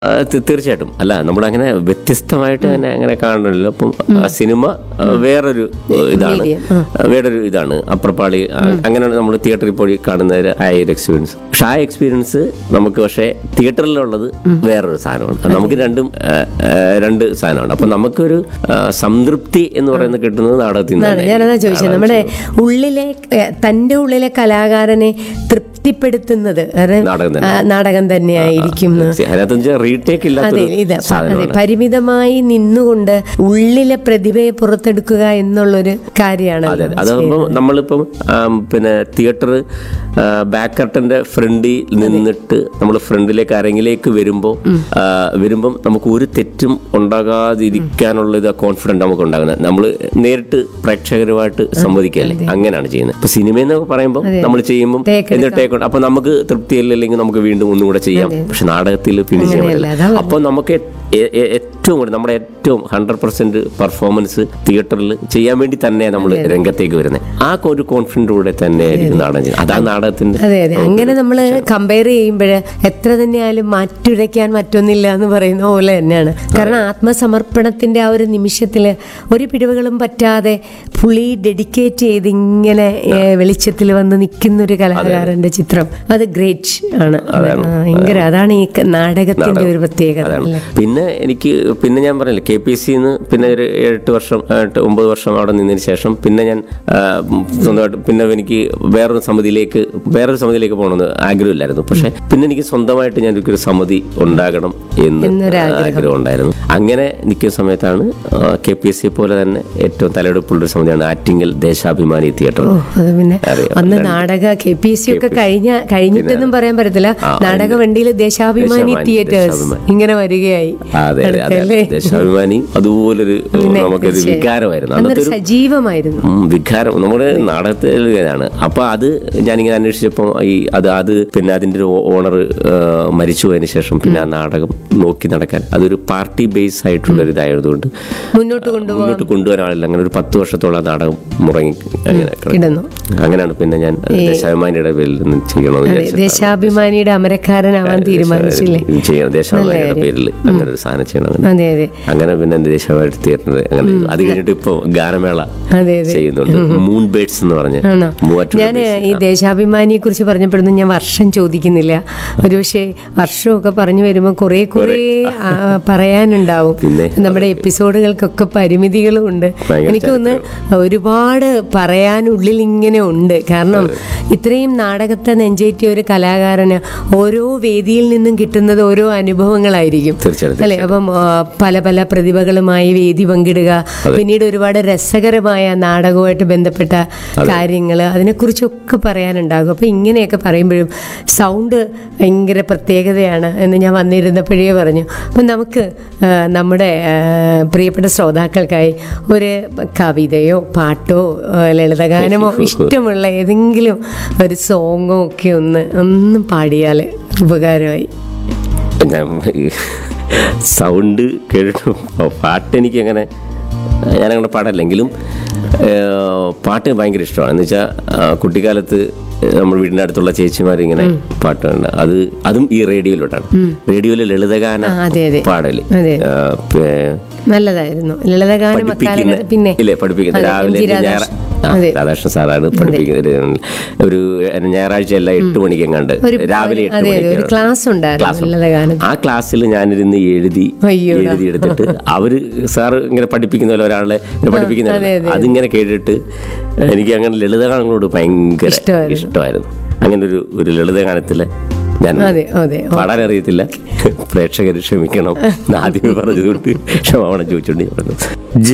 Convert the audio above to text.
ആ, തി- തീർച്ചയായിട്ടും അല്ല നമ്മൾ അങ്ങനെ വ്യത്യസ്തമായിട്ട് തന്നെ അങ്ങനെ കാണണമല്ലോ അപ്പം ആ സിനിമ ആ, വേറൊരു ഇതാണ് Medium, ആ, വേറൊരു ഇതാണ് അപ്പുറപ്പാളി ആ, അങ്ങനെയാണ് നമ്മൾ തിയേറ്ററിൽ പോയി കാണുന്ന ഒരു ആ ഒരു എക്സ്പീരിയൻസ് പക്ഷെ ആ എക്സ്പീരിയൻസ് നമുക്ക് പക്ഷേ തിയേറ്ററിലുള്ളത് വേറൊരു സാധനമാണ് അത് നമുക്ക് രണ്ടും ആ, ആ, രണ്ട് സാധനമാണ് അപ്പൊ നമുക്കൊരു ആ, സംതൃപ്തി എന്ന് പറയുന്നത് കിട്ടുന്നത് നാടകത്തിൽ നിന്ന് അതാണ് തന്നെ. ഞാനതാ ചോദിച്ചത് നമ്മുടെ ഉള്ളിലെ ഏ, തന്റെ ഉള്ളിലെ കലാകാരനെ തൃപ്തിപ്പെടുത്തുന്നത് അത് നാടകം തന്നെ. ആ, നാടകം തന്നെയായിരിക്കും എന്ന്. അതിനകത്ത് റീടേക്ക് അതെ ഇല്ലാത്തൊരു ഇത് അതെ സാധനമാണ് പരിമിതമായി നിന്നുകൊണ്ട് ഉള്ളിലെ പ്രതിഭയെ പുറത്തെടുക്കുക എന്നുള്ളൊരു കാര്യമാണ് അതെ അതെ അതാകുമ്പോൾ നമ്മളിപ്പം ആം, പിന്നെ തിയേറ്റർ ബാക്ക് കർട്ടന്റെ ഫ്രണ്ടിൽ നിന്നിട്ട് നമ്മൾ ഫ്രണ്ടിലേക്ക് അരങ്ങിലേക്ക് വരുമ്പോൾ വരുമ്പം നമുക്ക് ഒരു തെറ്റും ഉണ്ടാകാതിരിക്കാനുള്ള ഇത് കോൺഫിഡൻറ്റ് നമുക്ക് ഉണ്ടാകുന്നത് നമ്മൾ നേരിട്ട് പ്രേക്ഷകരുമായിട്ട് സംവദിക്കല്ലേ അങ്ങനെയാണ് ചെയ്യുന്നത് ഇപ്പൊ സിനിമ എന്ന് പറയുമ്പോൾ നമ്മൾ ചെയ്യുമ്പോൾ Take എന്നിട്ട് take on. അപ്പൊ നമുക്ക് തൃപ്തിയില്ലെങ്കിൽ നമുക്ക് വീണ്ടും ഒന്നും കൂടെ ചെയ്യാം പക്ഷെ നാടകത്തിൽ പിന്നെ ചെയ്യാൻ അങ്ങനെയല്ല, പറ്റില്ല അതാ അപ്പോൾ നമുക്ക് എ- എ- ഏറ്റവും കൂടുതൽ നമ്മുടെ ഏറ്റവും ഹൺഡ്രഡ് പെർസെന്റ് പെർഫോമൻസ് തിയേറ്ററിൽ ചെയ്യാൻ വേണ്ടി തന്നെ നമ്മൾ രംഗത്തേക്ക് വരുന്നത് ആ ഒരു കോൺഫിഡൻറ്റോടെ തന്നെ ആയിരിക്കും നാടകം ചെയ്യുന്നത് അതാണ് നാടകത്തിന്റെ അതെ അതെ അങ്ങനെ നമ്മൾ കമ്പയർ ചെയ്യുമ്പോൾ എത്ര തന്നെയായാലും മാറ്റുരയ്ക്കാൻ മറ്റൊന്നില്ല എന്ന് പറയുന്ന പോലെ തന്നെയാണ് കാരണം ആത്മസമർപ്പണത്തിന്റെ ആ ഒരു നിമിഷത്തിൽ ഒരു പിഴവുകളും പറ്റാതെ പുള്ളി ഡെഡിക്കേറ്റ് ചെയ്ത് ഇങ്ങനെ വെളിച്ചത്തിൽ വന്ന് നിൽക്കുന്ന ഒരു കലാകാരന്റെ ചിത്രം അത് ഗ്രേറ്റ് ആണ് ആ, ഭയങ്കര അതാണ് ഈ ക- നാടകത്തിന്റെ ഒരു പ്രത്യേകത അതാണ് അല്ലേ പിന്നെ എനിക്ക് പിന്നെ ഞാൻ പറഞ്ഞില്ല കെ പി സിന്ന് പിന്നെ ഒരു എട്ട് വർഷം എട്ട് ഒമ്പത് വർഷം അവിടെ നിന്നതിന് ശേഷം പിന്നെ ഞാൻ ആ, ഉം, സ്വന്തമായിട്ട് പിന്നെ എനിക്ക് വേറൊരു സമിതിയിലേക്ക് വേറൊരു സമിതിയിലേക്ക് പോകണമെന്ന് ആഗ്രഹമില്ലായിരുന്നു പക്ഷെ പിന്നെ എനിക്ക് സ്വന്തമായിട്ട് ഞാൻ ഒരു സമിതി ഉണ്ടാകണം എന്ന് എന്നൊരാഗ്രഹം. ആഗ്രഹം ഉണ്ടായിരുന്നു അങ്ങനെ നിൽക്കുന്ന സമയത്താണ് കെ പി എസ് സി പോലെ തന്നെ ഏറ്റവും തലയെടുപ്പുള്ള ഒരു സമിതിയാണ് ആറ്റിങ്ങൽ ദേശാഭിമാനി തിയേറ്റർ ഓ അത് പിന്നെ അറിയാം. അന്ന് നാടക കെ പി എസ് സി ഒക്കെ കഴിഞ്ഞ കഴിഞ്ഞിട്ടെന്നും പറയാൻ പറ്റത്തില്ല നാടക വണ്ടിയിൽ ദേശാഭിമാനി ദേശാഭിമാനി, തിയേറ്റേഴ്സ് ദേശാഭിമാനി. ഇങ്ങനെ വരികയായി അതെ അതെ അതെ അടുത്തല്ലേ? ദേശാഭിമാനി അതുപോലൊരു നമുക്കൊരു തീർച്ചയായും. വികാരമായിരുന്നു അന്നൊരു അന്നത്തെ ഒരു സജീവമായിരുന്നു ഉം, വികാരം നമ്മുടെ നാടകത്തിൽ ഇതാണ് അപ്പൊ അത് ഞാനിങ്ങനെ അന്വേഷിച്ചപ്പോൾ ഈ അത് അത് പിന്നെ അതിന്റെ ഒരു ഓണർ മരിച്ചു പോയതിനു ശേഷം പിന്നെ ആ നാടകം നോക്കി നടക്കാൻ അതൊരു പാർട്ടി ബേസ് ആയിട്ടുള്ള ഒരു ഇതായതുകൊണ്ട് മുന്നോട്ട് കൊണ്ടുപോകാൻ മുന്നോട്ട് കൊണ്ടുവരാൻ ആളില്ല അങ്ങനെ ഒരു പത്ത് വർഷത്തോളം ആ നാടകം മുറങ്ങി അങ്ങനെ കിടന്നു. ഇടുന്നു അങ്ങനെയാണ് പിന്നെ ഞാൻ ദേശാഭിമാനിയുടെ പേരിൽ നിന്ന് ചെയ്യണമെന്ന് അതെ വിചാരിച്ചത്. ദേശാഭിമാനിയുടെ അമരക്കാരനാവാൻ തീരുമാനിച്ചില്ലേ ഇത് ചെയ്യണം ദേശാഭിമാനിയുടെ പേരിൽ അങ്ങനെ ഒരു സാധനം ചെയ്യണം അതെ അതെ അങ്ങനെ പിന്നെ ദേശമായിട്ട് തീർന്നത് അങ്ങനെ അത് കഴിഞ്ഞിട്ട് ഇപ്പൊ ഗാനമേള അതെ അതെ ചെയ്യുന്നുണ്ട് മൂൺ ബേഡ്സ് എന്ന് പറഞ്ഞ് ആണോ മൂവാറ്റുപുഴ ഞാൻ base. ഈ ദേശാഭിമാനിയെ കുറിച്ച് പറഞ്ഞപ്പോഴൊന്നും ഞാൻ വർഷം ചോദിക്കുന്നില്ല ഒരുപക്ഷെ വർഷമൊക്കെ പറഞ്ഞു വരുമ്പോൾ കുറെ കുറെ ആ, പറയാനുണ്ടാവും പിന്നെ, നമ്മുടെ എപ്പിസോഡുകൾക്കൊക്കെ പരിമിതികളും ഉണ്ട് ഭയങ്കര എനിക്ക് തോന്നുന്നു ഒരുപാട് പറയാനുള്ളിൽ ഇങ്ങനെ ഉണ്ട് കാരണം ഇത്രയും നാടകത്തെ നെഞ്ചേറ്റിയ ഒരു കലാകാരന് ഓരോ വേദിയിൽ നിന്നും കിട്ടുന്നത് ഓരോ അനുഭവങ്ങളായിരിക്കും തീർച്ചയായിട്ടും അല്ലെ അപ്പം ആ, പല പല പ്രതിഭകളുമായി വേദി പങ്കിടുക പിന്നീട് ഒരുപാട് രസകരമായ നാടകവുമായിട്ട് ബന്ധപ്പെട്ട കാര്യങ്ങൾ അതിനെക്കുറിച്ചൊക്കെ പറയാനുണ്ടാകും അപ്പം ഇങ്ങനെയൊക്കെ പറയുമ്പോഴും സൗണ്ട് ഭയങ്കര പ്രത്യേകതയാണ് എന്ന് ഞാൻ വന്നിരുന്നപ്പോഴേ പറഞ്ഞു അപ്പം നമുക്ക് ആ, നമ്മുടെ ആ, പ്രിയപ്പെട്ട ശ്രോതാക്കൾക്കായി ഒരു കവിതയോ പാട്ടോ ആ, ലളിതഗാനമോ ഇഷ്ടമുള്ള ഏതെങ്കിലും ഒരു സോങ്ങോ ഒക്കെ ഒന്ന് ഒന്ന് പാടിയാൽ ഉപകാരമായി ഞാൻ സൗണ്ട് കേട്ടു പാട്ട് എനിക്ക് അങ്ങനെ ഞാനങ്ങനെ പാടല്ലെങ്കിലും ഏഹ്, പാട്ട് ഭയങ്കര ഇഷ്ടമാണ് എന്ന് വെച്ചാൽ കുട്ടിക്കാലത്ത് നമ്മൾ വീടിൻ്റെ അടുത്തുള്ള ചേച്ചിമാർ ഇങ്ങനെ പാട്ടുണ്ട് അത് അതും ഈ റേഡിയോയിലോട്ടാണ് റേഡിയോയിലെ ലളിതഗാന ആ, അതെ, അതെ. പാടല് അതെ. ഏഹ്, പേ- നല്ലതായിരുന്നു ലളിതഗാനം പഠിപ്പിക്കുന്ന അക്കാലഘട്ട പിന്നെ ഇല്ലേ പഠിപ്പിക്കുന്ന അതെ, രാവിലെ എം ജി ഞായറ- രാധാകൃഷ്ണൻ. ആ, അതെ. രാധാകൃഷ്ണൻ സാറാണ് പഠിപ്പിക്കുന്നത് ഒരു ഞായറാഴ്ച അല്ല എട്ട് മണിക്ക് എങ്ങാണ്ട് ഒരു രാവിലെ എട്ട് അതെ അതെ ഒരു മണിക്ക് ക്ലാസ് ഉണ്ടായിരുന്നു ക്ലാസ് ഉണ്ട്. ലളിതഗാനം ആ ക്ലാസ്സിൽ ഞാനിരുന്ന് എഴുതി അയ്യോടാ. എഴുതി എടുത്തിട്ട് അവര് സാറ് ഇങ്ങനെ പഠിപ്പിക്കുന്ന പോലെ ഒരാളെ ഇങ്ങനെ പഠിപ്പിക്കുന്ന അതെ, അതെ. അതിങ്ങനെ കേട്ടിട്ട് എനിക്ക് അങ്ങനെ ലളിതഗാനങ്ങളോട് ഭയങ്കര ഇഷ്ടമായിരുന്നു. ഇഷ്ടമായിരുന്നു അങ്ങനെ ഒരു ഒരു ലളിതഗാനത്തില് ഞാൻ അതെ അതെ പാടാൻ അറിയത്തില്ല പ്രേക്ഷകർ ക്ഷമിക്കണം എന്ന് ആദ്യമേ പറഞ്ഞതുകൊണ്ട് ക്ഷമാപണം ചോദിച്ചുകൊണ്ട് ഞാൻ പറഞ്ഞു